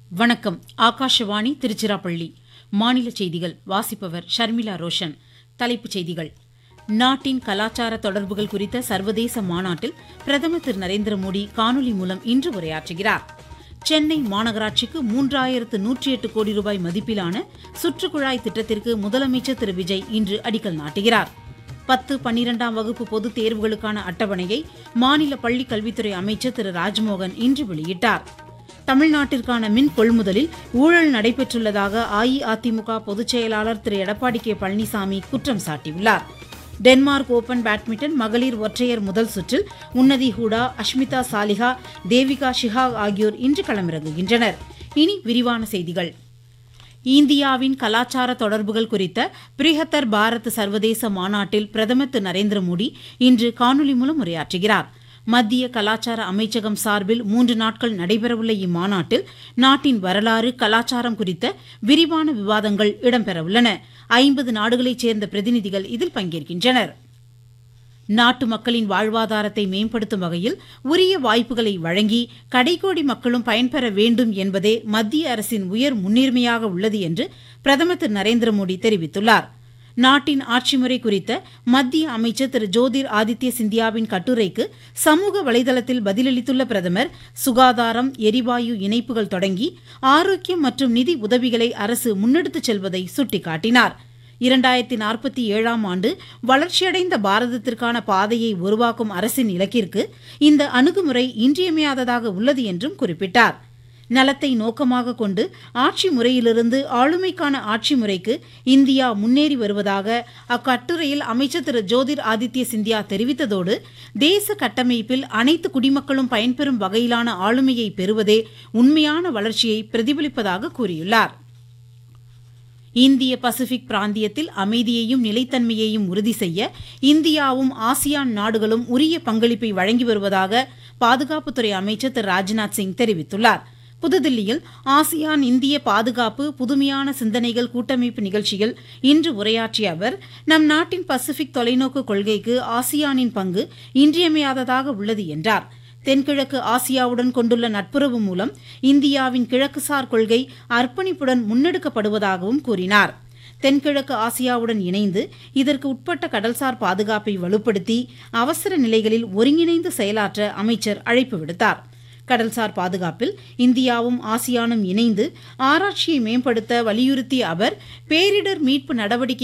வணக்கம் ஆகாஷவாணி திருச்சிராப்பள்ளி மாநில செய்திகள் வாசிப்பவர் ஷர்மிளா ரோஷன் தலைப்புச் செய்திகள் நாட்டின் கலாச்சார தொடர்புகள் குறித்த சர்வதேச மாநாட்டில் பிரதமர் திரு நரேந்திர மோடி காணொலி மூலம் இன்று உரையாற்றுகிறார் சென்னை மாநகராட்சிக்கு மூன்றாயிரத்து நூற்றி எட்டு கோடி ரூபாய் மதிப்பிலான சுற்றுக்குழாய் திட்டத்திற்கு முதலமைச்சர் திரு விஜய் இன்று அடிக்கல் நாட்டுகிறார் பத்து பன்னிரெண்டாம் வகுப்பு பொதுத் தேர்வுகளுக்கான அட்டவணையை மாநில பள்ளிக் கல்வித்துறை அமைச்சர் திரு ராஜ்மோகன் இன்று வெளியிட்டார் தமிழ்நாட்டிற்கான மின் கொள்முதலில் ஊழல் நடைபெற்றுள்ளதாக அஇஅதிமுக பொதுச் செயலாளர் திரு எடப்பாடி கே பழனிசாமி குற்றம் சாட்டியுள்ளார் டென்மார்க் ஓபன் பேட்மிண்டன் மகளிர் ஒற்றையர் முதல் சுற்றில் உன்னதி ஹூடா அஷ்மிதா சாலிஹா தேவிகா ஷிஹாக் ஆகியோர் இன்று களமிறங்குகின்றனர் இனி விரிவான செய்திகள் இந்தியாவின் கலாச்சார தொடர்புகள் குறித்த பிரிஹத்தர் பாரத் சர்வதேச மாநாட்டில் பிரதமர் திரு நரேந்திர மோடி இன்று காணொலி மூலம் உரையாற்றுகிறார் மத்திய கலாச்சார அமைச்சகம் சார்பில் மூன்று நாட்கள் நடைபெறவுள்ள இம்மாநாட்டில் நாட்டின் வரலாறு கலாச்சாரம் குறித்த விரிவான விவாதங்கள் இடம்பெறவுள்ளன ஐம்பது நாடுகளைச் சேர்ந்த பிரதிநிதிகள் இதில் பங்கேற்கின்றனர் நாட்டு மக்களின் வாழ்வாதாரத்தை மேம்படுத்தும் வகையில் உரிய வாய்ப்புகளை வழங்கி கடைக்கோடி மக்களும் பயன்பெற வேண்டும் என்பதே மத்திய அரசின் உயர் முன்னுரிமையாக உள்ளது என்று பிரதமர் திரு நரேந்திர மோடி தெரிவித்துள்ளார் நாட்டின் ஆட்சிமுறை குறித்த மத்திய அமைச்சர் திரு ஜோதிர் ஆதித்ய சிந்தியாவின் கட்டுரைக்கு சமூக வலைதளத்தில் பதிலளித்துள்ள பிரதமர் சுகாதாரம் எரிவாயு இணைப்புகள் தொடங்கி ஆரோக்கியம் மற்றும் நிதி உதவிகளை அரசு முன்னெடுத்துச் செல்வதை சுட்டிக்காட்டினார் இரண்டாயிரத்தி நாற்பத்தி ஏழாம் ஆண்டு வளர்ச்சியடைந்த பாரதத்திற்கான பாதையை உருவாக்கும் அரசின் இலக்கிற்கு இந்த அணுகுமுறை இன்றியமையாததாக உள்ளது என்றும் குறிப்பிட்டார் நலத்தை நோக்கமாக கொண்டு ஆட்சி முறையிலிருந்து ஆளுமைக்கான ஆட்சி முறைக்கு இந்தியா முன்னேறி வருவதாக அக்கட்டுரையில் அமைச்சர் திரு ஜோதிர் ஆதித்ய சிந்தியா தெரிவித்ததோடு தேச கட்டமைப்பில் அனைத்து குடிமக்களும் பயன்பெறும் வகையிலான ஆளுமையை பெறுவதே உண்மையான வளர்ச்சியை பிரதிபலிப்பதாக கூறியுள்ளார் இந்திய பசிபிக் பிராந்தியத்தில் அமைதியையும் நிலைத்தன்மையையும் உறுதி செய்ய இந்தியாவும் ஆசியான் நாடுகளும் உரிய பங்களிப்பை வழங்கி வருவதாக பாதுகாப்புத்துறை அமைச்சர் திரு ராஜ்நாத் சிங் தெரிவித்துள்ளார் புதுதில்லியில் ஆசியான் இந்திய பாதுகாப்பு புதுமையான சிந்தனைகள் கூட்டமைப்பு நிகழ்ச்சியில் இன்று உரையாற்றிய அவர் நம் நாட்டின் பசிபிக் தொலைநோக்கு கொள்கைக்கு ஆசியானின் பங்கு இன்றியமையாததாக உள்ளது என்றார் தென்கிழக்கு ஆசியாவுடன் கொண்டுள்ள நட்புறவு மூலம் இந்தியாவின் கிழக்குசார் கொள்கை அர்ப்பணிப்புடன் முன்னெடுக்கப்படுவதாகவும் கூறினார் தென்கிழக்கு ஆசியாவுடன் இணைந்து இதற்கு உட்பட்ட கடல்சார் பாதுகாப்பை வலுப்படுத்தி அவசர நிலைகளில் ஒருங்கிணைந்து செயலாற்ற அமைச்சர் அழைப்பு விடுத்தார் கடல்சார் பாதுகாப்பில் இந்தியாவும் ஆசியானும் இணைந்து ஆராய்ச்சியை மேம்படுத்த வலியுறுத்திய அவர் பேரிடர் மீட்பு நடவடிக்கை